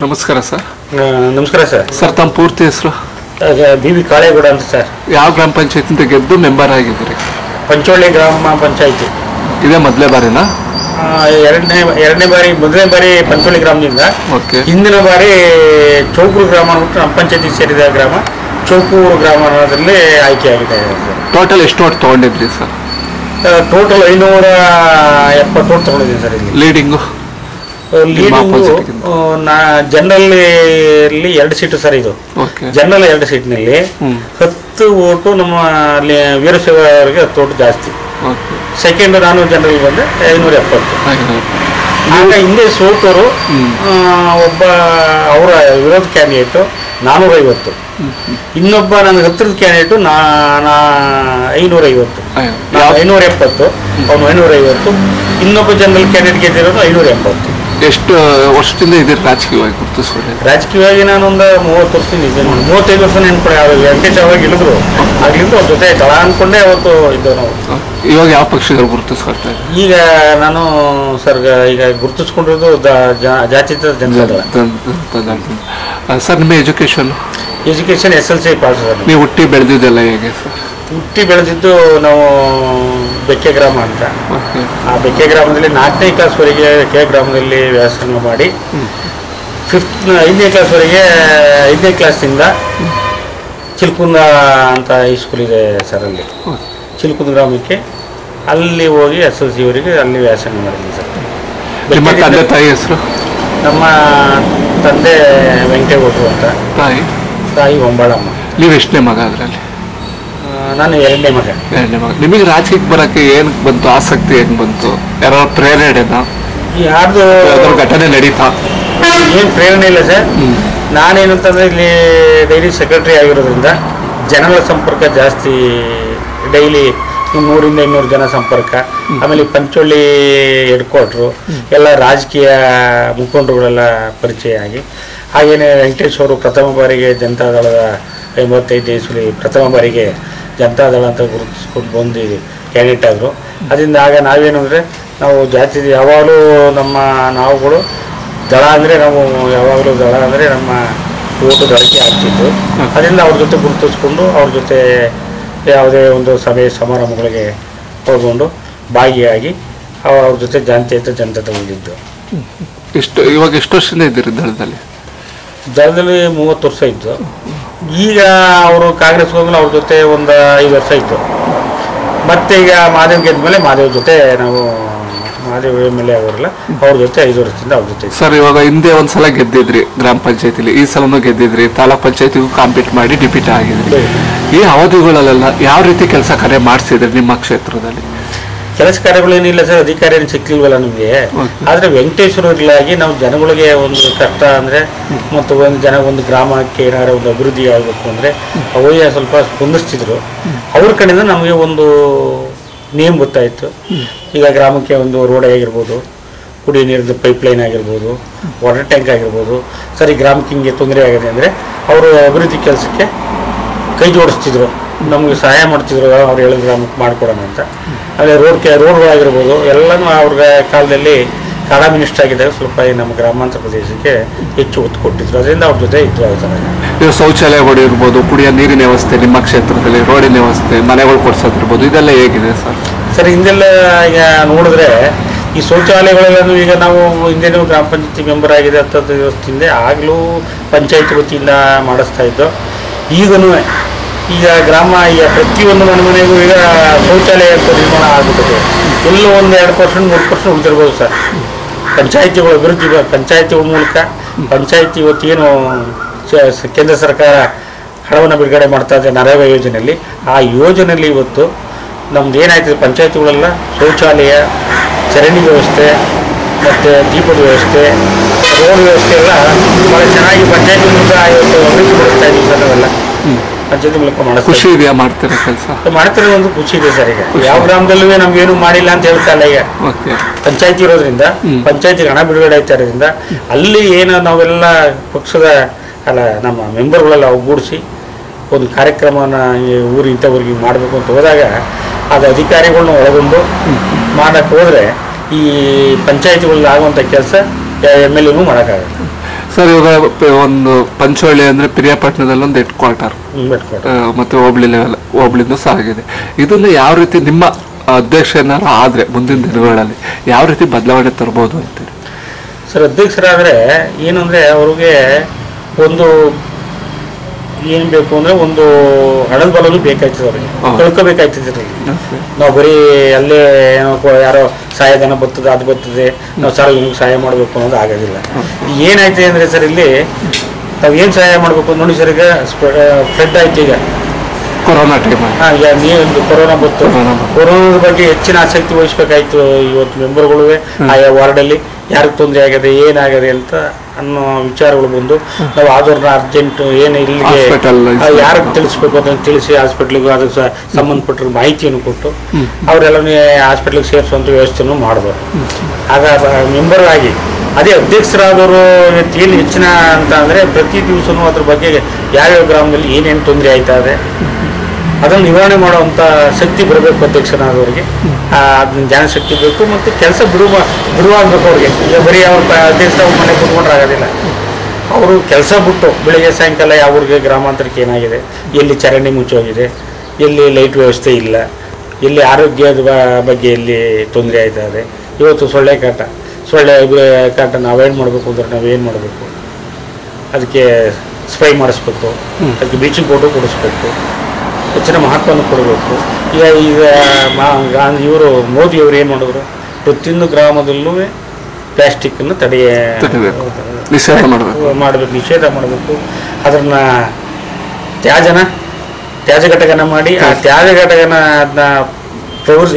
ನಮಸ್ಕಾರ ಸರ್ ಆ, ನಮಸ್ಕಾರ ಸರ್ ಸರ್ ತಮ್ಮ ಪೂರ್ತಿ ಹೆಸರು ಬಿ ಬಿ ಕಾಳೇಗೌಡ ಅಂತ ಸರ್ ಯಾವ ಗ್ರಾಮ ಪಂಚಾಯತಿಂದ ಗೆದ್ದು ಮೆಂಬರ್ ಆಗಿದ್ದೀರಿ ಪಂಚೋಳಿ ಗ್ರಾಮ ಪಂಚಾಯಿತಿ ಇದೇ ಮೊದಲೇ ಬಾರಿನಾ ಆ, ಎರಡನೇ ಎರಡನೇ ಬಾರಿ ಮೊದಲನೇ ಬಾರಿ ಪಂಚೋಳಿ ಗ್ರಾಮದಿಂದ ಓಕೆ ಹಿಂದಿನ ಬಾರಿ ಚೌಕೂರು ಗ್ರಾಮ ಅಂದ್ಬಿಟ್ಟು ನಮ್ಮ ಪಂಚಾಯತಿಗೆ ಸೇರಿದ ಗ್ರಾಮ ಚೌಕೂರು ಗ್ರಾಮ ಅನ್ನೋದ್ರಲ್ಲಿ ಆಯ್ಕೆಯಾಗಿದೆ ಸರ್ ಟೋಟಲ್ ಎಷ್ಟು ಓಟ್ ತೊಗೊಂಡಿದ್ರಿ ಸರ್ ಟೋಟಲ್ ಐನೂರ ಎಪ್ಪತ್ತು ಓಟ್ ತಗೊಂಡಿದ್ದೀನಿ ಸರ್ ಇಲ್ಲಿ ಲೀಡಿಂಗು ಲೀಡಿಂಗು opposite ಗಿಂತ. ನಾ ಜನರಲ್ ಎರಡು ಸೀಟು ಸರ್ ಇದು ಓಕೆ ಜನರಲ್ ಎರಡು ಸೀಟ್ನಲ್ಲಿ ಹ್ಮ್. ಹತ್ತು ಓಟು ನಮ್ಮ ಅಲ್ಲಿ ವೀರಶೈವ ಅವರಿಗೆ ಹತ್ತು ಓಟು ಜಾಸ್ತಿ ಓಕೆ ಸೆಕೆಂಡ್ ನಾನು ಜನರಲ್ ಬಂದೆ ಐನೂರ ಎಪ್ಪತ್ತು ಆಗ ಹಿಂದೆ ಸೋತರು ಹ್ಮ್. ಆ, ಒಬ್ಬ ಅವರ ವಿರೋಧ ಕ್ಯಾಂಡಿಡೇಟು ನಾನ್ನೂರೈವತ್ತು ಇನ್ನೊಬ್ಬ ನನ್ನ ಹತ್ತಿರದ ಕ್ಯಾಂಡಿಡೇಟು ನಾ ನಾ ಐನೂರೈವತ್ತು ನಾನು ಐನೂರ ಎಪ್ಪತ್ತು ಅವನು ಐನೂರೈವತ್ತು ಇನ್ನೊಬ್ಬ ಜನರಲ್ ಕ್ಯಾಂಡಿಡೇಟ್ ಗೆದ್ದಿರೋದು ಐನೂರ ಎಪ್ಪತ್ತು ಎಷ್ಟು ವರ್ಷದಿಂದ ಇದ್ದೀರಿ ರಾಜಕೀಯವಾಗಿ ಗುರುತಿಸ್ಕೊಂಡು ರಾಜಕೀಯವಾಗಿ ನಾನೊಂದು ಮೂವತ್ತು ವರ್ಷದಿಂದ ಇದ್ದೆ ನೋಡಿ ಮೂವತ್ತೈದು ವರ್ಷ ನೆನ್ಪಡೆ ಅವರು ವೆಂಕಟೇಶ್ ಅವಾಗ ಇಳಿದ್ರು ಆಗ್ಲಿಂದ ಅವ್ರ ಜೊತೆ ತಳ ಅನ್ಕೊಂಡೇ ಅವತ್ತು ಇದ್ದವು ನಾವು ಇವಾಗ ಯಾವ ಪಕ್ಷಗಳು ಗುರುತಿಸ್ಕೊಳ್ತಾ ಇದ್ದೀರಿ ಈಗ ನಾನು ಸರ್ ಈಗ ಗುರುತಿಸ್ಕೊಂಡಿರೋದು ದ- ಜಾ- ಜಾತ್ಯತೀತ ಜನತಾದಳ ಸರ್ ನಿಮ್ಮ education education S L C pass sir ನೀವು ಹುಟ್ಟಿ ಬೆಳೆದಿದ್ದೆಲ್ಲ ಹೇಗೆ ಸರ್ ಹುಟ್ಟಿ ಬೆಳೆದಿದ್ದು ನಾವು ಬೆಕ್ಕೆ ಗ್ರಾಮ ಅಂತ ಓಕೆ ಆ ಬೆಕ್ಕೆ ಗ್ರಾಮದಲ್ಲಿ ನಾಲ್ಕನೇ ಕ್ಲಾಸ್ವರೆಗೆ ಕೆ ಗ್ರಾಮದಲ್ಲಿ ವ್ಯಾಸಂಗ ಮಾಡಿ ಫಿಫ್ತ್ ಐದನೇ ಕ್ಲಾಸ್ವರೆಗೆ ಐದನೇ ಕ್ಲಾಸಿಂದ ಚಿಲ್ಕುಂದ ಅಂತ ಸ್ಕೂಲ್ ಇದೆ ಸರ್ ಅಲ್ಲಿ ಚಿಲ್ಕುಂದ ಗ್ರಾಮಕ್ಕೆ ಅಲ್ಲಿ ಹೋಗಿ ಎಸ್ ಎಲ್ ಸಿವರೆಗೆ ಅಲ್ಲಿ ವ್ಯಾಸಂಗ ಮಾಡಿದ್ದೀನಿ ಸರ್ ನಿಮ್ಮ ತಂದೆ ಬೆಕ್ಕದಿಂದ- ತಾಯಿ ಹೆಸರು ನಮ್ಮ ತಂದೆ ವೆಂಕಟೇಗೌಡರು ಅಂತ ತಾಯಿ ತಾಯಿ ಒಂಬಾಳಮ್ಮ ನೀವು ಎಷ್ಟನೇ ಮಗ ಅದರಲ್ಲಿ ಆ, ನಾನು ಎರಡನೇ ಮಗ ಎರಡನೇ ಮಗ ನಿಮಗೆ ರಾಜಕೀಯಕ್ಕೆ ಬರಕ್ಕೆ ಏನ್ ಬಂತು ಆಸಕ್ತಿ ಹೆಂಗ್ ಬಂತು ಯಾರೋ ಪ್ರೇರಣೆನಾ ಯಾರ್ದು ಯಾವ್ದಾದ್ರು ಘಟನೆ ನಡೀತಾ ಏನು ಪ್ರೇರಣೆ ಇಲ್ಲ ಸರ್ ಹ್ಮ್. ನಾನೇನಂತಂದ್ರೆ ಇಲ್ಲಿ ಡೈಲಿ ಸೆಕ್ರೆಟರಿ ಆಗಿರೋದ್ರಿಂದ ಜನಗಳ ಸಂಪರ್ಕ ಜಾಸ್ತಿ ಡೈಲಿ ನೂರಿಂದ ಇನ್ನೂರು ಜನ ಸಂಪರ್ಕ ಆಮೇಲೆ ಪಂಚೊಳ್ಳಿ ಹೆಡ್ ಕ್ವಾರ್ಟ್ರು ಎಲ್ಲ ರಾಜಕೀಯ ಮುಖಂಡರುಗಳೆಲ್ಲ ಪರಿಚಯ ಆಗಿ ಹಾಗೇನೆ ವೆಂಕಟೇಶ್ ಅವರು ಪ್ರಥಮ ಬಾರಿಗೆ ಜನತಾದಳದ ಎಂಬತ್ತೈದು ಇಸ್ವಿ ಪ್ರಥಮ ಬಾರಿಗೆ ಜನತಾದಳ ಅಂತ ಗುರುತಿಸ್ಕೊಂಡು ಬಂದು ಕ್ಯಾಂಡಿಡೇಟ್ ಆದರು ಅದರಿಂದ ಆಗ ನಾವೇನು ಅಂದರೆ ನಾವು ಜಾತಿ ಯಾವಾಗಲೂ ನಮ್ಮ ನಾವುಗಳು ದಳ ಅಂದರೆ ನಾವು ಯಾವಾಗಲೂ ದಳ ಅಂದರೆ ನಮ್ಮ ಓಟು ದಳಕ್ಕೆ ಆಗ್ತಿತ್ತು ಅದರಿಂದ ಅವ್ರ ಜೊತೆ ಗುರುತಿಸ್ಕೊಂಡು ಅವ್ರ ಜೊತೆ ಯಾವುದೇ ಒಂದು ಸಭೆ ಸಮಾರಂಭಗಳಿಗೆ ಹೋಗ್ಕೊಂಡು ಭಾಗಿಯಾಗಿ ಅವ್ರ ಜೊತೆ ಜಾಂತೀಯತೆ ಜನತೆ ತಗೊಂಡಿದ್ದು ಎಷ್ಟು ಇವಾಗ ಎಷ್ಟು ವರ್ಷದಿಂದ ಇದ್ದೀರಿ ದಳದಲ್ಲಿ ದಳದಲ್ಲಿ ಮೂವತ್ತು ವರ್ಷ ಇತ್ತು ಈಗ ಅವರು ಕಾಂಗ್ರೆಸ್ ಹೋಗಲು ಅವ್ರ ಜೊತೆ ಒಂದು ಐದು ವರ್ಷ ಇತ್ತು ಮತ್ತೆ ಈಗ ಮಹಾದೇವ್ ಗೆದ್ಮೇಲೆ ಮಹಾದೇವ್ ಜೊತೆ ನಾವು ಮಹಾದೇವ್ ಎಮ್ ಎಲ್ ಎ ಅವರಲ್ಲ ಅವ್ರ ಜೊತೆ ಐದು ವರ್ಷದಿಂದ ಅವ್ರ ಜೊತೆ ಇದ್ವಿ. ಸರ್ ಇವಾಗ ಹಿಂದೆ ಒಂದ್ಸಲ ಗೆದ್ದಿದ್ರಿ ಗ್ರಾಮ ಪಂಚಾಯತಿಲಿ ಈ ಸಲನೂ ಗೆದ್ದಿದ್ರಿ ತಾಲೂಕ್ ಪಂಚಾಯತಿಗೂ ಕಾಂಪೀಟ್ ಮಾಡಿ ಡಿಪೀಟ್ ಆಗಿದ್ರಿ ಈ ಅವಧಿಗಳಲ್ಲೆಲ್ಲ ಯಾವ ರೀತಿ ಕೆಲಸ ಕಾರ್ಯ ಮಾಡಿಸಿದ್ರಿ ನಿಮ್ಮ ಕ್ಷೇತ್ರದಲ್ಲಿ ಕೆಲಸ ಕಾರ್ಯಗಳೇನಿಲ್ಲ ಸರ್ ಅಧಿಕಾರ ಏನು ಸಿಕ್ಲಿಲ್ವಲ್ಲ ನಮಗೆ Okay. ಆದರೆ ವೆಂಕಟೇಶ್ವರರಿಗಾಗಿ ನಾವು ಜನಗಳಿಗೆ ಒಂದು ಕಷ್ಟ ಅಂದರೆ ಮತ್ತು ಒಂದು ಜನ ಒಂದು ಗ್ರಾಮಕ್ಕೆ ಏನಾದ್ರು ಒಂದು ಅಭಿವೃದ್ಧಿ ಆಗಬೇಕು ಅಂದರೆ ಅವರಿಗೆ ಸ್ವಲ್ಪ ಸ್ಪಂದಿಸ್ತಿದ್ರು ಅವ್ರ ಕಡೆಯಿಂದ ನಮಗೆ ಒಂದು ನೇಮ್ ಗೊತ್ತಾಯಿತು ಈಗ ಗ್ರಾಮಕ್ಕೆ ಒಂದು ರೋಡ್ ಆಗಿರ್ಬೋದು ಕುಡಿಯೋ ನೀರಿನ ಪೈಪ್ಲೈನ್ ಆಗಿರ್ಬೋದು ವಾಟರ್ ಟ್ಯಾಂಕ್ ಆಗಿರ್ಬೋದು ಸರ್ ಈ ಗ್ರಾಮಕ್ಕೆ ಹಿಂಗೆ ತೊಂದರೆ ಆಗಿದೆ ಅಂದರೆ ಅವರು ಅಭಿವೃದ್ಧಿ ಕೆಲಸಕ್ಕೆ ಕೈ ಜೋಡಿಸ್ತಿದ್ರು ನಮಗೆ ಸಹಾಯ ಮಾಡ್ತಿದ್ರು ಅವ್ರು ಹೇಳಿದ ಗ್ರಾಮಕ್ಕೆ ಮಾಡಿಕೊಡೋಣ ಅಂತ ಆಮೇಲೆ ರೋಡ್ ಕೆ ರೋಡ್ಗಳಾಗಿರ್ಬೋದು ಎಲ್ಲನೂ ಅವ್ರ ಕಾಲದಲ್ಲಿ ಕಾಡಾ ಮಿನಿಸ್ಟರ್ ಆಗಿದ್ದಾಗ ಸ್ವಲ್ಪ ಈ ನಮ್ಮ ಗ್ರಾಮಾಂತರ ಪ್ರದೇಶಕ್ಕೆ ಹೆಚ್ಚು ಒತ್ತು ಕೊಟ್ಟಿದ್ರು ಅದರಿಂದ ಅವ್ರ ಜೊತೆ ಇದ್ರು ಆ ಥರ ಇವಾಗ ಶೌಚಾಲಯಗಳು ಇರ್ಬೋದು ಕುಡಿಯೋ ನೀರಿನ ವ್ಯವಸ್ಥೆ ನಿಮ್ಮ ಕ್ಷೇತ್ರದಲ್ಲಿ ರೋಡಿನ ವ್ಯವಸ್ಥೆ ಮನೆಗಳು ಕೊಡ್ಸೋದಿರ್ಬೋದು ಇದೆಲ್ಲ ಹೇಗಿದೆ ಸರ್ ಸರ್ ಹಿಂದೆಲ್ಲ ಈಗ ನೋಡಿದ್ರೆ ಈ ಶೌಚಾಲಯಗಳೆಲ್ಲನೂ ಈಗ ನಾವು ಹಿಂದೆನೂ ಗ್ರಾಮ ಪಂಚಾಯತಿ ಮೆಂಬರ್ ಆಗಿದೆ ಹತ್ತತ್ತು ದಿವಸದ ಹಿಂದೆ ಆಗಲೂ ಪಂಚಾಯತ್ ವತಿಯಿಂದ ಮಾಡಿಸ್ತಾ ಇದ್ದು ಈಗನೂ ಈಗ ಗ್ರಾಮ ಈಗ ಪ್ರತಿಯೊಂದು ಮನೆ ಮನೆಗೂ ಈಗ ಶೌಚಾಲಯ ಅಂತ ನಿರ್ಮಾಣ ಆಗ್ಬಿಟ್ಟಿದೆ ಎಲ್ಲೋ ಒಂದು ಎರಡು ಪರ್ಸೆಂಟ್ ಮೂರು ಪರ್ಸೆಂಟ್ ಉಳಿದಿರ್ಬೋದು ಸರ್ ಪಂಚಾಯತಿಗಳ ಅಭಿವೃದ್ಧಿ ಬ- ಪಂಚಾಯತಿಗಳ ಮೂಲಕ ಪಂಚಾಯತಿ ಇವತ್ತು ಏನು ಸ- ಸ- ಕೇಂದ್ರ ಸರ್ಕಾರ ಹಣವನ್ನು ಬಿಡುಗಡೆ ಮಾಡ್ತಾ ಇದೆ ನರೇಗಾ ಯೋಜನೆಯಲ್ಲಿ ಆ ಯೋಜನೆಯಲ್ಲಿ ಇವತ್ತು ನಮ್ದು ಏನಾಯ್ತದೆ ಪಂಚಾಯತಿಗಳೆಲ್ಲ ಶೌಚಾಲಯ ಚರಂಡಿ ವ್ಯವಸ್ಥೆ ಮತ್ತು ದೀಪದ ವ್ಯವಸ್ಥೆ ರೋಡ್ ವ್ಯವಸ್ಥೆ ಎಲ್ಲ ಭಾಳ ಚೆನ್ನಾಗಿ ಪಂಚಾಯತಿ ಮೂಲಕ ಇವತ್ತು ಅಭಿವೃದ್ಧಿ ಪಡಿಸ್ತಾ ಇದ್ದೀವಿ ಸರ್ ನಾವೆಲ್ಲ ಪಂಚಾಯತಿ ಮೂಲಕ ಮಾಡಿಸ್ತಾ ಖುಷಿ ಇದೆಯಾ ಮಾಡ್ತೀರಾ ಕೆಲಸ ಮಾಡ್ತಾರೆ ಒಂದು ಖುಷಿ ಇದೆ ಸರ್ ಈಗ ಯಾವ ಗ್ರಾಮದಲ್ಲೂ ನಮ್ಗೇನು ಮಾಡಿಲ್ಲ ಅಂತ ಹೇಳ್ತಾ ಈಗ ಓಕೆ ಪಂಚಾಯತಿ ಇರೋದ್ರಿಂದ ಹ್ಮ್. ಪಂಚಾಯತಿಗೆ ಹಣ ಬಿಡುಗಡೆ ಆಯ್ತಾ ಇರೋದ್ರಿಂದ ಅಲ್ಲಿ ಏನು ನಾವೆಲ್ಲ ಪಕ್ಷದ ಅಲ್ಲ ನಮ್ಮ ಮೆಂಬರ್ಗಳೆಲ್ಲ ಒಗ್ಗೂಡಿಸಿ ಒಂದು ಕಾರ್ಯಕ್ರಮನ ಈ ಊರು ಇಂಥವ್ರಿಗೆ ಮಾಡಬೇಕು ಅಂತ ಹೋದಾಗ ಅದು ಅಧಿಕಾರಿಗಳನ್ನ ಒಳಗೊಂಡು ಮಾಡಕ್ಕೆ ಹೋದರೆ ಈ ಪಂಚಾಯತಿಗಳಲ್ಲಿ ಆಗುವಂಥ ಕೆಲಸ ಎಮ್ ಎಲ್ ಎನೂ ಮಾಡೋಕ್ಕಾಗಲ್ಲ ಸರ್ ಇವಾಗ ಪ- ಒಂದು ಪಂಚವಳ್ಳಿ ಅಂದ್ರೆ ಪಿರಿಯಾಪಟ್ಟಣದಲ್ಲಿ ಒಂದು ಹೆಡ್ ಕ್ವಾರ್ಟರ್ ಬಿಟ್ಕೊಡ್ರಿ ಮತ್ತೆ ಹೋಬಳಿ ಲೆವೆಲ್ ಹೋಬಳಿನೂ ಸಹ ಆಗಿದೆ ಇದನ್ನ ಯಾವ ರೀತಿ ನಿಮ್ಮ ಅಧ್ಯಕ್ಷ ಏನಾದ್ರು ಆದ್ರೆ ಮುಂದಿನ ದಿನಗಳಲ್ಲಿ ಯಾವ ರೀತಿ ಬದಲಾವಣೆ ತರಬಹುದು ಅಂತೀರಿ ಸರ್ ಅಧ್ಯಕ್ಷರಾದರೆ ಏನಂದರೆ ಅವ್ರಿಗೆ ಒಂದು ಏನು ಬೇಕು ಅಂದರೆ ಒಂದು ಹಣದ ಬಲನು ಬೇಕಾಯ್ತದೆ ಅವ್ರಿಗೆ ಹೌದು. ಕಳ್ಕೊಬೇಕಾಯ್ತದೆ ರೀ ನಾವು ಬರೀ ಅಲ್ಲೇ ಏನೋ ಕೊ- ಯಾರೋ ಸಹಾಯಧನ ಬರ್ತದೆ ಅದು ಬರ್ತದೆ ನಾವು ಸಾರ್ವಜನಿಕ ಸಹಾಯ ಮಾಡಬೇಕು ಅನ್ನೋದು ಆಗೋದಿಲ್ಲ ಏನಾಯ್ತು ಅಂದರೆ ಸರ್ ಇಲ್ಲಿ ನಾವು ಏನು ಸಹಾಯ ಮಾಡಬೇಕು ನೋಡಿ ಸರ್ ಈಗ ಫ್ಲಡ್ ಆಯ್ತು ಈಗ ಕೊರೋನಾ ಟೈಮ್ ಹಾ, ಈಗ ನೀರು ಕೊರೋನಾ ಬಂತು ಕೊರೋನಾ ಬಂತು. ಕೊರೋನಾದ ಬಗ್ಗೆ ಹೆಚ್ಚಿನ ಆಸಕ್ತಿ ವಹಿಸ್ಬೇಕಾಯ್ತು ಇವತ್ತು ಮೆಂಬರ್ಗಳು ಆಯಾ ವಾರ್ಡಲ್ಲಿ ಯಾರಿಗೆ ತೊಂದರೆ ಆಗದೆ ಏನಾಗದೆ ಅಂತ ಅನ್ನೋ ವಿಚಾರಗಳು ಬಂದು ನಾವು ಆದವ್ರನ್ನ ಅರ್ಜೆಂಟ್ ಏನು ಇಲ್ಲಿಗೆ Hospital ಯಾರಿಗೆ ತಿಳಿಸ್ಬೇಕು ಅದನ್ನು ತಿಳಿಸಿ ಹಾಸ್ಪಿಟ್ಲಿಗೆ ಅದಕ್ಕೆ ಸ- ಸಂಬಂಧಪಟ್ಟ ಮಾಹಿತಿಯನ್ನು ಕೊಟ್ಟು ಅವರೆಲ್ಲನೇ ಹಾಸ್ಪಿಟ್ಲಿಗೆ ಸೇರಿಸುವಂಥ ವ್ಯವಸ್ಥೆನೂ ಮಾಡಿದ್ರು ಆಗ ಮೆಂಬರ್ ಆಗಿ ಅದೇ ಅಧ್ಯಕ್ಷರಾದವರು ಏನು ಹೆಚ್ಚಿನ ಅಂತ ಅಂದರೆ ಪ್ರತಿ ದಿವಸನೂ ಅದ್ರ ಬಗ್ಗೆ ಯಾವ್ಯಾವ ಗ್ರಾಮದಲ್ಲಿ ಏನೇನು ತೊಂದರೆ ಆಯ್ತಾ ಇದೆ ಅದನ್ನು ನಿವಾರಣೆ ಮಾಡುವಂಥ ಶಕ್ತಿ ಬರಬೇಕು ಅಧ್ಯಕ್ಷನಾದವರಿಗೆ ಆ, ಅದನ್ನ ಜ್ಞಾನ ಶಕ್ತಿ ಬೇಕು ಮತ್ತು ಕೆಲಸ ಬಿಡುವ ಬಿಡುವಾಗಬೇಕು ಅವ್ರಿಗೆ ಈಗ ಬರೀ ಅವ್ರ ಪ- ಅಧ್ಯಕ್ಷ ಮನೆ ಕೂತ್ಕೊಂಡ್ರೆ ಆಗೋದಿಲ್ಲ ಅವರು ಕೆಲಸ ಬಿಟ್ಟು ಬೆಳಿಗ್ಗೆ ಸಾಯಂಕಾಲ ಯಾವ ಊರಿಗೆ ಗ್ರಾಮಾಂತರಕ್ಕೆ ಏನಾಗಿದೆ ಎಲ್ಲಿ ಚರಂಡಿ ಮುಚ್ಚೋಗಿದೆ ಎಲ್ಲಿ ಲೈಟ್ ವ್ಯವಸ್ಥೆ ಇಲ್ಲ ಎಲ್ಲಿ ಆರೋಗ್ಯದ ಬ- ಬಗ್ಗೆ ಎಲ್ಲಿ ತೊಂದರೆ ಆಯ್ತಾ ಇದೆ ಇವತ್ತು ಸೊಳ್ಳೆ ಕಾಟ ಸೊಳ್ಳೆ ಬ- ಕಾಟನ ಅವಾಯ್ಡ್ ಮಾಡಬೇಕು ಅಂದ್ರೆ ನಾವೇನು ಮಾಡಬೇಕು ಅದಕ್ಕೆ ಸ್ಪ್ರೈ ಮಾಡಿಸ್ಬೇಕು ಅದಕ್ಕೆ ಬ್ಲೀಚಿಂಗ್ ಪೌಡರ್ ಕೊಡಿಸ್ಬೇಕು ಹೆಚ್ಚಿನ ಮಹತ್ವವನ್ನು ಕೊಡಬೇಕು ಈಗ ಈಗ ಇವರು ಮೋದಿಯವರು ಏನು ಮಾಡಿದ್ರು ಪ್ರತಿಯೊಂದು ಗ್ರಾಮದಲ್ಲೂ ಪ್ಲಾಸ್ಟಿಕ್ಕನ್ನು ತಡೆಯ ತಡಿಬೇಕು. ನಿಷೇಧ ಮಾಡಬೇಕು ಮಾಡಬೇಕು ನಿಷೇಧ ಮಾಡಬೇಕು ಅದನ್ನ ತ್ಯಾಜನ ತ್ಯಾಜ್ಯ ಘಟಕನ ಮಾಡಿ ಆ ತ್ಯಾಜ್ಯ ಘಟಕನ ಅದನ್ನ ಪ್ರವರ್ಸಿ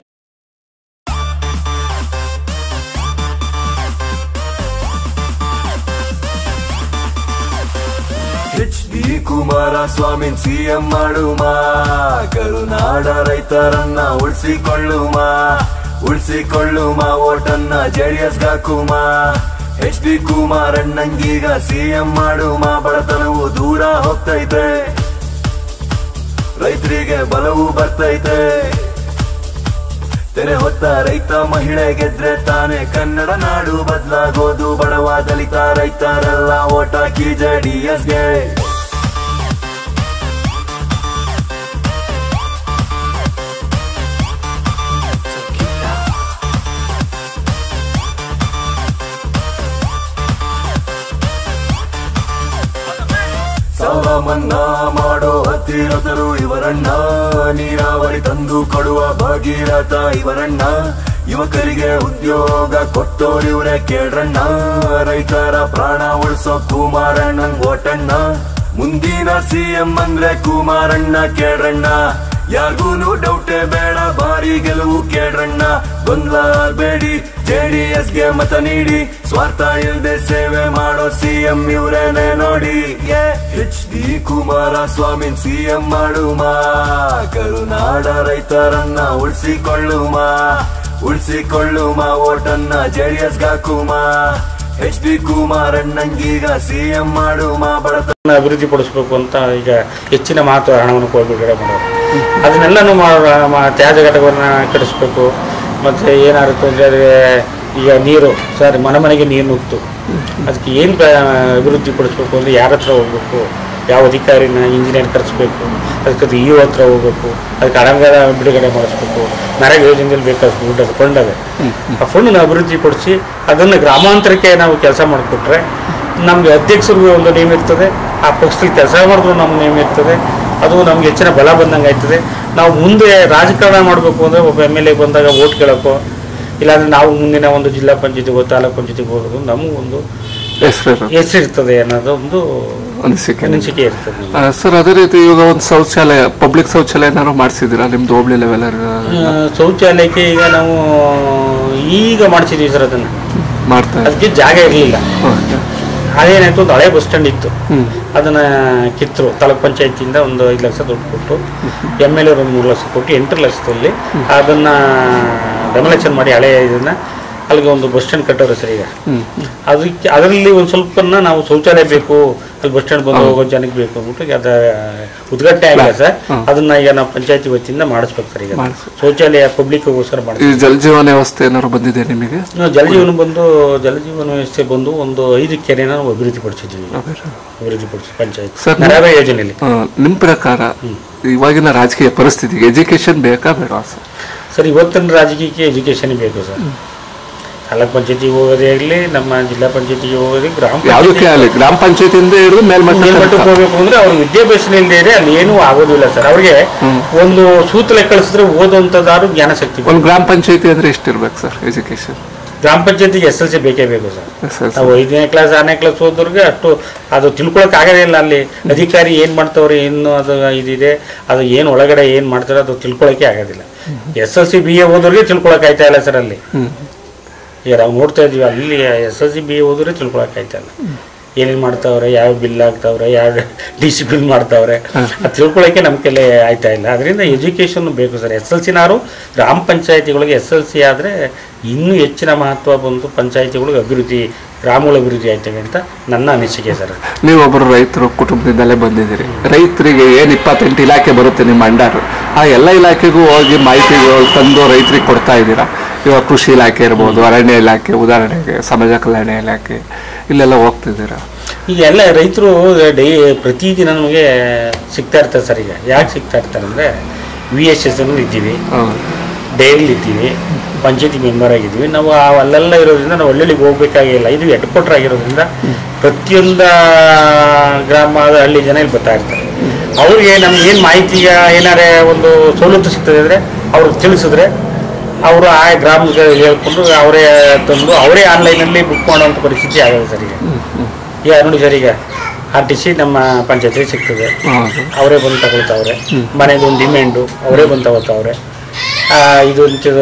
ಎಚ್ ಡಿ ಕುಮಾರಸ್ವಾಮಿ ಸಿಎಂ ಮಾಡುಮ ಕರುನಾಡ ರೈತರನ್ನ ಉಳಿಸಿಕೊಳ್ಳುಮ ಉಳಿಸಿಕೊಳ್ಳುಮ ಓಟನ್ನ ಜೆಡಿಎಸ್ ಹಾಕುಮ ಎಚ್ ಡಿ ಕುಮಾರಣ್ಣಂಗೀಗ ಸಿಎಂ ಮಾಡುಮ ಬಡತನವು ದೂರ ಹೋಗ್ತೈತೆ ರೈತರಿಗೆ ಬಲವು ಬರ್ತೈತೆ ತೆರೆ ಹೊತ್ತ ರೈತ ಮಹಿಳೆ ಗೆದ್ರೆ ತಾನೇ ಕನ್ನಡ ನಾಡು ಬದಲಾಗೋದು ಬಡವ ದಲಿತ ರೈತರೆಲ್ಲ ಓಟ್ ಹಾಕಿ ಜೆಡಿಎಸ್ಗೆ ಸಾಲ ಮನ್ನಾ ಮಾಡೋ ಹತ್ತಿರತರು ಇವರಣ್ಣ ನೀರಾವರಿ ತಂದು ಕೊಡುವ ಭಾಗೀರಥ ಇವರಣ್ಣ ಯುವಕರಿಗೆ ಉದ್ಯೋಗ ಕೊಟ್ಟೋರಿವ್ರೆ ಕೇಳ್ರಣ್ಣ ರೈತರ ಪ್ರಾಣ ಉಳಿಸೋ ಕುಮಾರಣ್ಣಂಗ್ ಓಟಣ್ಣ ಮುಂದಿನ ಸಿಎಂ ಅಂದ್ರೆ ಕುಮಾರಣ್ಣ ಕೇಳ್ರಣ್ಣ ಯಾರಿಗೂನು ಡೌಟೇ ಬೇಡ ಬಾರಿ ಗೆಲುವು ಕೇಳ್ರಣ್ಣ ಗೊಂದಲ ಬೇಡಿ ಜೆಡಿಎಸ್ ಗೆ ಮತ ನೀಡಿ ಸ್ವಾರ್ಥ ಇಲ್ದೆ ಸೇವೆ ಮಾಡೋ ಸಿಎಂ ಇವ್ರೇನೆ ನೋಡಿ ಎಚ್ ಡಿ ಕುಮಾರಸ್ವಾಮಿ ಸಿಎಂ ಮಾಡುಮ ಕರುನಾಡ ರೈತರನ್ನ ಉಳಿಸಿಕೊಳ್ಳುಮ ಉಳಿಸಿಕೊಳ್ಳುಮ ಓಟನ್ನ ಜೆಡಿಎಸ್ ಹಾಕುಮ ಎಚ್ ಡಿ ಕುಮಾರಣ್ಣಂಗೀಗ ಸಿಎಂ ಮಾಡುಮ ಬಡತ ಅಭಿವೃದ್ಧಿ ಪಡಿಸ್ಬೇಕು ಅಂತ ಈಗ ಹೆಚ್ಚಿನ ಮಹತ್ವ ಹಣವನ್ನು ಕೊ- ಬಿಡುಗಡೆ ಮಾಡೋದು ಅದನ್ನೆಲ್ಲನೂ ಮಾ- ಮಾ- ತ್ಯಾಜ್ಯ ಘಟಕವನ್ನು ಕಟ್ಟಿಸ್ಬೇಕು ಮತ್ತು ಏನಾದ್ರು ತೊಂದರೆ ಈಗ ನೀರು ಸರ್ ಮನೆ ಮನೆಗೆ ನೀರು ನುಗ್ತು ಅದಕ್ಕೆ ಏನು ಅಭಿವೃದ್ಧಿ ಪಡಿಸ್ಬೇಕು ಅಂದರೆ ಯಾರ ಹತ್ರ ಹೋಗ್ಬೇಕು ಯಾವ ಅಧಿಕಾರಿನ ಇಂಜಿನಿಯರ್ ಕರೆಸ್ಬೇಕು ಅದಕ್ಕೆ ಅದು ಇ ಹತ್ರ ಹೋಗ್ಬೇಕು ಅದಕ್ಕೆ ಹಣಗಳ ಬಿಡುಗಡೆ ಮಾಡಿಸ್ಬೇಕು ನರೇಗಾ ಯೋಜನೆಯಲ್ಲಿ ಬೇಕಾದಷ್ಟು ದುಡ್ಡು ಅದು ಫಂಡ್ ಅದೇ ಆ ಫಂಡನ್ನು ಅಭಿವೃದ್ಧಿ ಪಡಿಸಿ ಅದನ್ನು ಗ್ರಾಮಾಂತರಕ್ಕೆ ನಾವು ಕೆಲಸ ಮಾಡಿಕೊಟ್ರೆ ನಮಗೆ ಅಧ್ಯಕ್ಷರಿಗೂ ಒಂದು ನೇಮ್ ಇರ್ತದೆ ಆ ಪಕ್ಷದಲ್ಲಿ ಕೆಲಸ ಮಾಡಿದ್ರು ನಮ್ಮ ನೇಮ್ ಇರ್ತದೆ ಅದು ನಮ್ಗೆ ಹೆಚ್ಚಿನ ಬಲ ಬಂದಂಗೆ ಆಯ್ತದೆ ನಾವು ಮುಂದೆ ರಾಜಕಾರಣ ಮಾಡಬೇಕು ಅಂದರೆ ಒಬ್ಬ ಎಮ್ ಎಲ್ ಎ ಬಂದಾಗ ಓಟ್ ಕೇಳೋಕ್ಕೋ ಇಲ್ಲಾಂದ್ರೆ ನಾವು ಮುಂದಿನ ಒಂದು ಜಿಲ್ಲಾ ಪಂಚಾಯತಿಗೋ ತಾಲೂಕು ಪಂಚಾಯತಿಗೆ ಹೋಗೋದು ನಮಗೊಂದು ಹೆಸರು ಹೆಸರಿರ್ತದೆ ಅನ್ನೋದು ಒಂದು ಅನಿಸಿಕೆ ಅನಿಸಿಕೆ ಇರ್ತದೆ ಆ, ಸರ್ ಅದೇ ರೀತಿ ಇವಾಗ ಒಂದು ಶೌಚಾಲಯ ಪಬ್ಲಿಕ್ ಶೌಚಾಲಯ ಏನಾದ್ರು ಮಾಡಿಸಿದ್ದೀರಾ ನಿಮ್ದು ಹೋಬಳಿ ಲೆವೆಲ್ ಆ, ಶೌಚಾಲಯಕ್ಕೆ ಈಗ ನಾವು ಈಗ ಮಾಡಿಸಿದ್ವಿ ಸರ್ ಅದನ್ನು ಮಾಡ್ತಾ ಇದ್ದೀರಾ? ಅದಕ್ಕೆ ಜಾಗ ಇರಲಿಲ್ಲ ಓಕೆ. ಅದೇನಾಯ್ತು ಒಂದು ಹಳೆ ಬಸ್ ಸ್ಟ್ಯಾಂಡ್ ಇತ್ತು ಹ್ಮ್ ಅದನ್ನ ಕಿತ್ತರು ತಾಲೂಕ್ ಪಂಚಾಯತಿಯಿಂದ ಒಂದು ಐದು ಲಕ್ಷ ದುಡ್ಡು ಕೊಟ್ಟು ಎಮ್ ಎಲ್ ಒಂದು ಮೂರು ಲಕ್ಷ ಕೊಟ್ಟು ಎಂಟು ಲಕ್ಷದಲ್ಲಿ ಅದನ್ನ ಡೆಮೊಲೇಷನ್ ಮಾಡಿ ಹಳೆ ಇದನ್ನ ಅಲ್ಲಿಗೆ ಒಂದು ಬಸ್ ಸ್ಟ್ಯಾಂಡ್ ಕಟ್ಟೋರು ಸರ್ ಈಗ ಹ್ಮ್ ಅದಕ್ಕೆ ಅದರಲ್ಲಿ ಒಂದು ಸ್ವಲ್ಪನ ನಾವು ಶೌಚಾಲಯ ಬೇಕು ಅಲ್ಲಿ ಬಸ್ ಸ್ಟ್ಯಾಂಡ್ ಬಂದು ಹೋಗೋ ಜನಕ್ಕೆ ಬೇಕು ಅಂದ್ಬಿಟ್ಟು ಅದ ಉದ್ಘಾಟನೆ ಆಗಿಲ್ಲ ಸರ್ ಹ್ಮ್. ಅದನ್ನ ಈಗ ನಾವು ಪಂಚಾಯತಿ ವತಿಯಿಂದ ಮಾಡಿಸ್ಬೇಕು ಸರ್ ಈಗ ಮಾಡಿಸ್ಬೇಕು. ಶೌಚಾಲಯ ಪಬ್ಲಿಕ್ಗೋಸ್ಕರ ಈ ಮಾಡಿಸ್ಬೇಕು ಜಲ ಜೀವನ ವ್ಯವಸ್ಥೆ ಏನಾದ್ರು ಬಂದಿದೆ ನಿಮಗೆ ನಾವು ಜಲಜೀವನ ಬಂದು ಜಲಜೀವನ ವ್ಯವಸ್ಥೆ ಬಂದು ಒಂದು ಐದು ಕೆರೆನ ನಾವು ಅಭಿವೃದ್ಧಿ ಪಡಿಸಿದ್ದೀವಿ ಅಭಿವೃದ್ಧಿ ಪಡಿಸಿ ಪಂಚಾಯತ್ ಸರ್, ನರೇಗಾ ಯೋಜನೆಯಲ್ಲಿ ಆ, ನಿಮ್ ಪ್ರಕಾರ ಇವಾಗಿನ ರಾಜಕೀಯ ಪರಿಸ್ಥಿತಿಗೆ ಎಜುಕೇಶನ್ ಬೇಕಾ ಬೇಡವಾ ಸರ್ ಸರ್ ಇವತ್ತಿನ ರಾಜಕೀಯಕ್ಕೆ ಎಜುಕೇಶನ್ ಬೇಕು ಸರ್ ತಾಲೂಕ್ ಪಂಚಾಯತಿಗೆ ಹೋಗೋದೇ ಆಗಲಿ ನಮ್ಮ ಜಿಲ್ಲಾ ಪಂಚಾಯತಿಗೆ ಹೋಗೋದೇ ಗ್ರಾಮ ಯಾವುದಕ್ಕೆ ಪಂಚಾಯತಿ ಆಗಲಿ ಗ್ರಾಮ ಪಂಚಾಯತಿಯಿಂದ ಹಿಡಿದು ಮೇಲ್ಮಟ್ಟ ಮೇಲ್ಮಟ್ಟಕ್ಕೆ ತನಕ. ಹೋಗ್ಬೇಕು ಅಂದ್ರೆ ಅವ್ರ ವಿದ್ಯಾಭ್ಯಾಸ ಇಲ್ಲದೆ ಅಲ್ಲಿ ಏನೂ ಆಗೋದಿಲ್ಲ ಸರ್ ಅವ್ರಿಗೆ ಒಂದು ಸೂತ್ಲೆ ಕಳಿಸಿದ್ರೆ ಓದುವಂಥದ್ದಾರು ಜ್ಞಾನ ಶಕ್ತಿ ಬೇಕು. ಒಂದು ಗ್ರಾಮ ಪಂಚಾಯತಿ ಅಂದ್ರೆ ಎಷ್ಟಿರ್ಬೇಕು ಸರ್ ಎಜುಕೇಶನ್ ಗ್ರಾಮ ಪಂಚಾಯತಿಗೆ ಎಸ್ ಎಲ್ ಸಿ ಬೇಕೇ ಬೇಕು ಸರ್ ನಾವು ಐದನೇ ಕ್ಲಾಸ್ ಆರನೇ ಕ್ಲಾಸ್ ಓದೋರ್ಗೆ ಅಷ್ಟು ಅದು ತಿಳ್ಕೊಳಕ್ ಆಗೋದೇ ಇಲ್ಲ ಅಲ್ಲಿ ಅಧಿಕಾರಿ ಏನ್ ಮಾಡ್ತಾವ್ರೆ ಏನು ಅದು ಇದಿದೆ ಅದು ಏನು ಒಳಗಡೆ ಏನ್ ಮಾಡ್ತಾರೆ ಅದು ತಿಳ್ಕೊಳಕ್ಕೆ ಆಗೋದಿಲ್ಲ S L C B A ಓದೋರಿಗೆ ತಿಳ್ಕೊಳಕ್ ಆಯ್ತಾ ಇಲ್ಲ ಸರ್ ಅಲ್ಲಿ ಹ್ಮ್ ಈಗ ನಾವು ನೋಡ್ತಾ ಇದೀವಿ ಅಲ್ಲಿ S L C B A ಓದಿದ್ರೆ ತಿಳ್ಕೊಳಕ್ ಆಯ್ತಾ ಇಲ್ಲ ಏನೇನು ಮಾಡ್ತಾವ್ರೆ ಯಾವ ಬಿಲ್ ಆಗ್ತಾವ್ರೆ ಯಾವ ಡಿಸಿಪ್ಲಿನ್ ಮಾಡ್ತಾವ್ರೆ ಅದು ತಿಳ್ಕೊಳಕ್ಕೆ ನಮ್ಮ ಕೈಲಿ ಆಯ್ತಾ ಇಲ್ಲ ಅದರಿಂದ ಎಜುಕೇಷನ್ ಬೇಕು ಸರ್ ಎಸ್ ಎಲ್ ಸಿನಾರು ಗ್ರಾಮ ಪಂಚಾಯತಿಗಳಿಗೆ ಎಸ್ ಎಲ್ ಸಿ ಆದರೆ ಇನ್ನೂ ಹೆಚ್ಚಿನ ಮಹತ್ವ ಬಂದು ಪಂಚಾಯತಿಗಳಿಗೆ ಅಭಿವೃದ್ಧಿ ಗ್ರಾಮಗಳ ಅಭಿವೃದ್ಧಿ ಆಯ್ತವೆ ಅಂತ ನನ್ನ ಅನಿಸಿಕೆ ಸರ್ ನೀವೊಬ್ಬರು ರೈತರು ಕುಟುಂಬದಿಂದಲೇ ಬಂದಿದ್ದೀರಿ ರೈತರಿಗೆ ಏನ್ ಇಪ್ಪತ್ತೆಂಟು ಇಲಾಖೆ ಬರುತ್ತೆ ನಿಮ್ಮ ಅಂಡಾರು ಆ ಎಲ್ಲ ಇಲಾಖೆಗೂ ಹೋಗಿ ಮಾಹಿತಿಗಳು ತಂದು ರೈತರಿಗೆ ಕೊಡ್ತಾ ಇದ್ದೀರಾ ಇವಾಗ ಕೃಷಿ ಇಲಾಖೆ ಇರ್ಬೋದು ಅರಣ್ಯ ಇಲಾಖೆ ಉದಾಹರಣೆಗೆ ಸಮಾಜ ಕಲ್ಯಾಣ ಇಲಾಖೆ ಇಲ್ಲೆಲ್ಲ ಹೋಗ್ತಿದ್ದೀರಾ ಈಗ ಎಲ್ಲ ರೈತರು ಡೈ ಪ್ರತಿದಿನ ನಮಗೆ ಸಿಗ್ತಾ ಇರ್ತಾರೆ ಸರ್ ಈಗ ಯಾಕೆ ಸಿಗ್ತಾ ಇರ್ತಾರೆ ಅಂದರೆ ವಿ ಎಸ್ ಎಸ್ ಇದ್ದೀವಿ ಹೌದು. ಡೈರಿಲಿ ಇದ್ದೀವಿ ಪಂಚಾಯತಿ ಮೆಂಬರ್ ಆಗಿದ್ದೀವಿ ನಾವು ಆ ಅಲ್ಲೆಲ್ಲ ಇರೋದ್ರಿಂದ ನಾವು ಹಳ್ಳಿಗೆ ಹೋಗ್ಬೇಕಾಗಿಲ್ಲ ಇದು ಹೆಡ್ ಕ್ವಾರ್ಟರ್ ಆಗಿರೋದ್ರಿಂದ ಪ್ರತಿಯೊಂದು ಗ್ರಾಮದ ಹಳ್ಳಿ ಜನ ಇಲ್ಲಿ ಬರ್ತಾ ಇರ್ತಾರೆ ಅವ್ರಿಗೆ ನಮ್ಗೆ ಏನು ಮಾಹಿತಿ ಏನಾರೇ ಒಂದು ಸವಲತ್ತು ಸಿಗ್ತದೆ ಅಂದರೆ ಅವ್ರಿಗೆ ತಿಳಿಸಿದ್ರೆ ಅವರು ಆ ಗ್ರಾಮಕ್ಕೆ ಹೇಳ್ಕೊಂಡು ಅವರೇ ತಂದು ಅವರೇ ಆನ್ಲೈನಲ್ಲಿ ಬುಕ್ ಮಾಡುವಂಥ ಪರಿಸ್ಥಿತಿ ಆಗಿದೆ ಸರ್ ಈಗ ಈಗ ನೋಡಿ ಸರ್ ಈಗ ಆರ್ ಟಿ ಸಿ ನಮ್ಮ ಪಂಚಾಯತಿ ಸಿಗ್ತದೆ ಹೌದು ಅವರೇ ಬಂದು ತಗೊಳ್ತಾವ್ರೆ ಮನೆದು ಒಂದು ಡಿಮ್ಯಾಂಡು ಅವರೇ ಬಂದು ತಗೋತಾವ್ರೆ ಆ, ಇದು ಇಂಥದ್ದು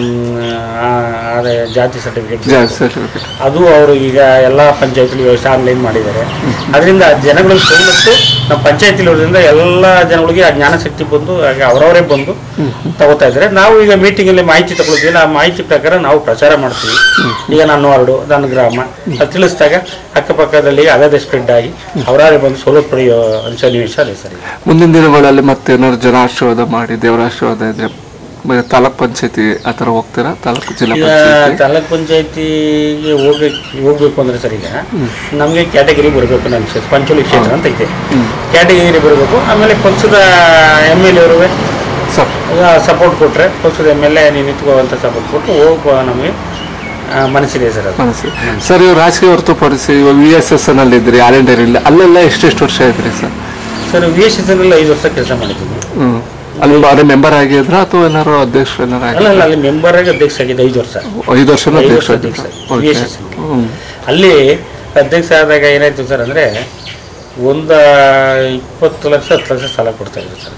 ಅದೇ ಜಾತಿ ಸರ್ಟಿಫಿಕೇಟ್ ಜಾಸ್ತಿ certificate. ಅದು ಅವರು ಈಗ ಎಲ್ಲ ಪಂಚಾಯತಿಲಿ ವ್ಯವಸ್ಥೆ ಆನ್ಲೈನ್ ಮಾಡಿದ್ದಾರೆ ಅದರಿಂದ ಜನಗಳಿಗೆ ಸವಲತ್ತು ನಮ್ಮ ಪಂಚಾಯತಿಲಿ ಇರೋದ್ರಿಂದ ಎಲ್ಲ ಜನಗಳಿಗೆ ಆ ಜ್ಞಾನಶಕ್ತಿ ಬಂದು ಹಾಗೆ ಅವರವರೇ ಬಂದು ತಗೋತಾ ಇದ್ದಾರೆ ನಾವು ಈಗ ಮೀಟಿಂಗಲ್ಲಿ ಮಾಹಿತಿ ತಗೊಳ್ತೀವಿ ಆ ಮಾಹಿತಿ ಪ್ರಕಾರ ನಾವು ಪ್ರಚಾರ ಮಾಡ್ತೀವಿ ಈಗ ನನ್ನ ವಾರ್ಡು ನನ್ನ ಗ್ರಾಮ ಅದು ತಿಳಿಸಿದಾಗ ಅಕ್ಕಪಕ್ಕದಲ್ಲಿ ಅದೇ ಸ್ಪ್ರೆಡ್ ಆಗಿ ಅವರೇ ಬಂದು ಸವಲತ್ತು ಪಡೆಯೋ ಸನ್ನಿವೇಶ ಅದೇ ಸರ್ ಈಗ. ಮುಂದಿನ ದಿನಗಳಲ್ಲಿ ಮತ್ತೆ ಏನಾದ್ರು ಜನ ಆಶೀರ್ವಾದ ಮಾಡಿ ದೇವರ ಆಶೀರ್ವಾದ ಇದ್ರೆ ಮ- ತಾಲೂಕ್ ಪಂಚಾಯತಿ ಆ ಥರ ಹೋಗ್ತೀರಾ ತಾಲೂಕು ಜಿಲ್ಲಾ ಈಗ ಪಂಚಾಯತಿ ತಾಲೂಕ್ ಪಂಚಾಯತಿಗೆ ಹೋಗ್ಬೇಕು ಹೋಗ್ಬೇಕು ಅಂದ್ರೆ ಸರ್ ಈಗ ನಮಗೆ ಕ್ಯಾಟಗರಿ ಬರಬೇಕು ನನ್ನ ಕ್ಷೇತ್ರ ಪಂಚೋಳಿ ಕ್ಷೇತ್ರ ಅಂತ ಐತೆ ಕ್ಯಾಟಗರಿ ಬರಬೇಕು ಆಮೇಲೆ ಪಕ್ಷದ ಎಮ್ ಎಲ್ ಎವರು ಸರ್ ಸಪೋರ್ಟ್ ಕೊಟ್ಟರೆ ಪಕ್ಷದ ಎಮ್ ಎಲ್ ಎ ನೀವು ನಿಂತ್ಕೋ ಅಂತ ಸಪೋರ್ಟ್ ಕೊಟ್ಟು ಹೋಗುವ ನಮಗೆ ಆ, ಮನಸ್ಸಿದೆ ಸರ್ ಅದು ಮನಸ್ಸು ಸರ್ ಇವಾಗ ರಾಜಕೀಯ ಹೊರತುಪಡಿಸಿ ಇವಾಗ ವಿ ಎಸ್ ಎಸ್ ನಲ್ಲಿ ಇದ್ರಿ ಆರ್ ಎನ್ ಇಲ್ಲ ಅಲ್ಲೆಲ್ಲ ಎಷ್ಟೆಷ್ಟು ವರ್ಷ ಇದ್ರಿ sir sir V S S ಐದು ವರ್ಷ ಕೆಲಸ ಮಾಡಿದ್ದೀನಿ ಹ್ಮ್ ಅಲ್ಲಿ ಅದೇ ಮೆಂಬರ್ ಆಗಿದ್ರ ಅಥವಾ ಏನಾರು ಅಧ್ಯಕ್ಷ ಏನಾರು ಅಲ್ಲ ಅಲ್ಲ ಅಲ್ಲಿ ಮೆಂಬರ್ ಆಗಿ ಅಧ್ಯಕ್ಷ ಆಗಿದ್ದು ಐದು ವರ್ಷ ಐದು ವರ್ಷನ ಐದು ಅಧ್ಯಕ್ಷ ವರ್ಷ ಆಗಿದ್ರ ಅಧ್ಯಕ್ಷ. Okay VSS. ಹ್ಮ್ ಅಲ್ಲಿ ಅಧ್ಯಕ್ಷ ಆದಾಗ ಏನಾಯ್ತು ಸರ್ ಅಂದರೆ ಒಂದು ಇಪ್ಪತ್ತು ಲಕ್ಷ ಹತ್ತು ಲಕ್ಷ ಸಾಲ ಕೊಡ್ತಾ ಇದ್ರು ಸರ್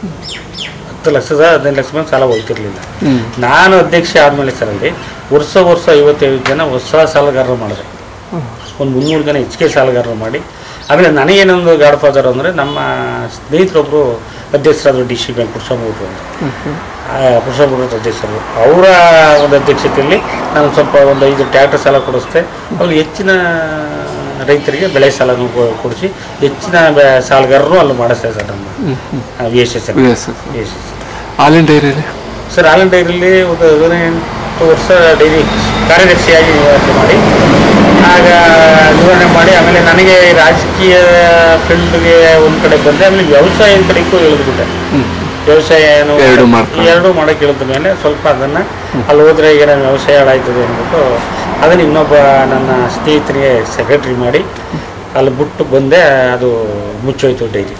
ಹತ್ತು ಲಕ್ಷದ ಹದಿನೈದು ಲಕ್ಷ ಮೇಲೆ ಸಾಲ ಹೋಗ್ತಿರ್ಲಿಲ್ಲ ಹ್ಮ್ ನಾನು ಅಧ್ಯಕ್ಷ ಆದಮೇಲೆ ಸರ್ ಅಲ್ಲಿ ವರ್ಷ ವರ್ಷ ಐವತ್ತೈದು ಜನ ಹೊಸ ಸಾಲಗಾರರು ಮಾಡಿದೆ ಒಂದು ಮುನ್ನೂರು ಜನ ಹೆಚ್ಚಿಗೆ ಸಾಲಗಾರರು ಮಾಡಿ ಆಮೇಲೆ ನನಗೇನೊಂದು ಗಾಡ್ ಫಾದರ್ ಅಂದರೆ ನಮ್ಮ ಸ್ನೇಹಿತರೊಬ್ಬರು ಅಧ್ಯಕ್ಷರಾದರು ಡಿ ಸಿ ಬ್ಯಾಂಕ್ ಪುರುಷಮೂರು ಅಂತ ಪುರುಷಮೂರು ಅಧ್ಯಕ್ಷರು ಅವರ ಒಂದು ಅಧ್ಯಕ್ಷತೆಯಲ್ಲಿ ನಾನು ಸ್ವಲ್ಪ ಒಂದು ಐದು ಟ್ರ್ಯಾಕ್ಟರ್ ಸಾಲ ಕೊಡಿಸ್ದೆ ಅಲ್ಲಿ ಹೆಚ್ಚಿನ ರೈತರಿಗೆ ಬೆಳೆ ಸಾಲನು ಕೊ- ಕೊಡಿಸಿ ಹೆಚ್ಚಿನ ಬೆ- ಸಾಲಗಾರರು ಅಲ್ಲಿ ಮಾಡಿಸ್ತಾರೆ ಸರ್ ನಮ್ಮ V S S V S S V S S ಹಾಲಿನ ಡೈರಿ ಸರ್ ಹಾಲಿನ ಡೈರಿಲಿ ಒಂದು ಹದಿನೆಂಟು ವರ್ಷ ಡೈರಿ ಕಾರ್ಯದರ್ಶಿಯಾಗಿ ನಿರ್ವಹಣೆ ಮಾಡಿ ಆಗ ನಿರ್ವಹಣೆ ಮಾಡಿ ಆಮೇಲೆ ನನಗೆ ಈ ರಾಜಕೀಯ ಫೀಲ್ಡ್ಗೆ ಒಂದು ಕಡೆ ಬಂದೆ ಆಮೇಲೆ ವ್ಯವಸಾಯದ ಕಡೆಗೂ ಇಳಿದ್ಬಿಟ್ಟೆ ವ್ಯವಸಾಯನು ಎರಡು ಮಾಡ್ಕೊಂಡು. ಎರಡು ಮಾಡೋಕೆ ಇಳಿದ ಮೇಲೆ ಸ್ವಲ್ಪ ಅದನ್ನು ಅಲ್ಲಿ ಹೋದ್ರೆ ಏನೋ ವ್ಯವಸಾಯ ಹಾಳಾಯ್ತದೆ ಅಂದ್ಬಿಟ್ಟು ಅದನ್ನು ಇನ್ನೊಬ್ಬ ನನ್ನ ಸ್ನೇಹಿತನಿಗೆ ಸೆಕ್ರೆಟ್ರಿ ಮಾಡಿ ಅಲ್ಲಿ ಬಿಟ್ಟು ಬಂದೆ ಅದು ಮುಚ್ಚೋಯ್ತು ಡೈರಿ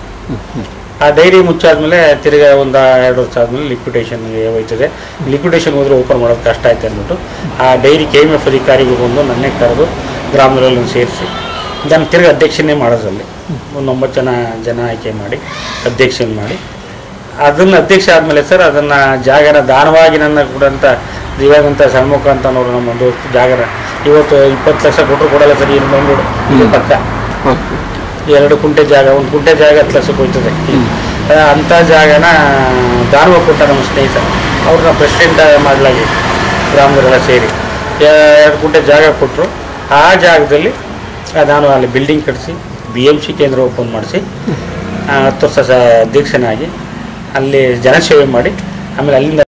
ಆ ಡೈರಿ ಮುಚ್ಚಾದ್ಮೇಲೆ ತಿರ್ಗಾ ಒಂದು ಎರಡು ವರ್ಷ ಆದಮೇಲೆ ಲಿಕ್ವಿಡೇಷನ್ಗೆ ಹೋಯ್ತದೆ ಲಿಕ್ವಿಡೇಷನ್ ಹೋದ್ರೆ ಓಪನ್ ಮಾಡೋದು ಕಷ್ಟ ಆಯ್ತು ಅಂದ್ಬಿಟ್ಟು ಆ ಡೈರಿ ಕೆ ಎಮ್ ಎಫ್ ಅಧಿಕಾರಿಗಳು ಬಂದು ನನ್ನೇ ಕರೆದು ಗ್ರಾಮದಲ್ಲಿ ಸೇರಿಸಿ ನಾನು ತಿರ್ಗಿ ಅಧ್ಯಕ್ಷನೇ ಮಾಡೋದ್ರಲ್ಲಿ ಒಂದು ಒಂಬತ್ತು ಜನ ಜನ ಆಯ್ಕೆ ಮಾಡಿ ಅಧ್ಯಕ್ಷನ್ ಮಾಡಿ ಅದನ್ನು ಅಧ್ಯಕ್ಷ ಆದಮೇಲೆ ಸರ್ ಅದನ್ನು ಜಾಗನ ದಾನವಾಗಿ ನನ್ನ ಕೊಡಂತ ದಿವಂತ ಷಣ್ಮುಖ ಅಂತ ಅನ್ನೋರು ನಮ್ಮ ದೋಸ್ತು ಜಾಗನ ಇವತ್ತು ಇಪ್ಪತ್ತು ಲಕ್ಷ ಕೊಟ್ಟರು ಕೊಡಲ್ಲ ಸರ್ ಇಲ್ಲಿ ಬೆಂಗಳೂರು ಇದು ಪಕ್ಕ ಓಕೆ ಎರಡು ಕುಂಟೆ ಜಾಗ ಒಂದು ಕುಂಟೆ ಜಾಗ ಹತ್ತು ಲಕ್ಷಕ್ಕೆ ಹೋಯ್ತದೆ ಆ, ಅಂಥ ಜಾಗನ ದಾನವ ಕೊಟ್ಟ ನಮ್ಮ ಸ್ನೇಹಿತ ಅವ್ರನ್ನ ಪ್ರೆಸಿಡೆಂಟ್ ಮಾಡಲಾಗಿ ಗ್ರಾಮದವರೆಲ್ಲ ಸೇರಿ ಎ- ಎರಡು ಕುಂಟೆ ಜಾಗ ಕೊಟ್ಟರು ಆ ಜಾಗದಲ್ಲಿ ಆ, ನಾನು ಅಲ್ಲಿ ಬಿಲ್ಡಿಂಗ್ ಕಟ್ಟಿಸಿ ಬಿ ಎಮ್ ಸಿ ಕೇಂದ್ರ ಓಪನ್ ಮಾಡಿಸಿ ಹತ್ತು ವರ್ಷ ಸ- ಅಧ್ಯಕ್ಷನಾಗಿ ಅಲ್ಲಿ ಜನಸೇವೆ ಮಾಡಿ ಆಮೇಲೆ ಅಲ್ಲಿಂದ